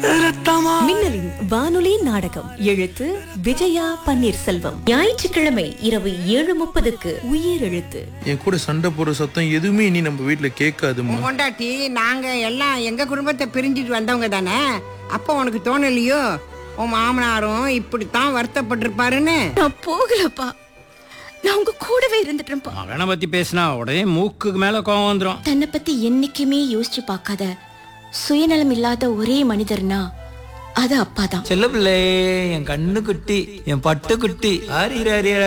மின்னலின் வானொலி நாடகம் எழுத்து விஜயா பன்னீர்செல்வம் ஞாயிற்றுக்கிழமை இரவு ஏழு முப்பதுக்கு உயிர் எழுத்து என் கூட சண்டை போடுற சத்தம் எதுவுமே இனி நம்ம வீட்ல கேட்காதும்மா உன் கொண்டாட்டி நாங்க எல்லாம் எங்க குடும்பத்தை பிரிஞ்சுட்டு வந்தவங்க தானே அப்போ உனக்கு தோணலையோ உன் மாமனாரும் இப்படித்தான் வருத்தப்பட்டிருப்பாருன்னு நான் போகலப்பா நான் உங்க கூடவே இருந்துட்டேன்ப்பா மகனை பத்தி பேசினா உடனே மூக்குக்கு மேல கோவம் வந்துடும் தன்னை பத்தி என்னைக்குமே யோசிச்சு பார்க்காத சுயநலம் இல்லாத ஒரே மனிதர்னா அது அப்பாதான் செல்ல பிள்ளை என் கண்ணு குட்டி என் பட்டு குட்டி ஆரி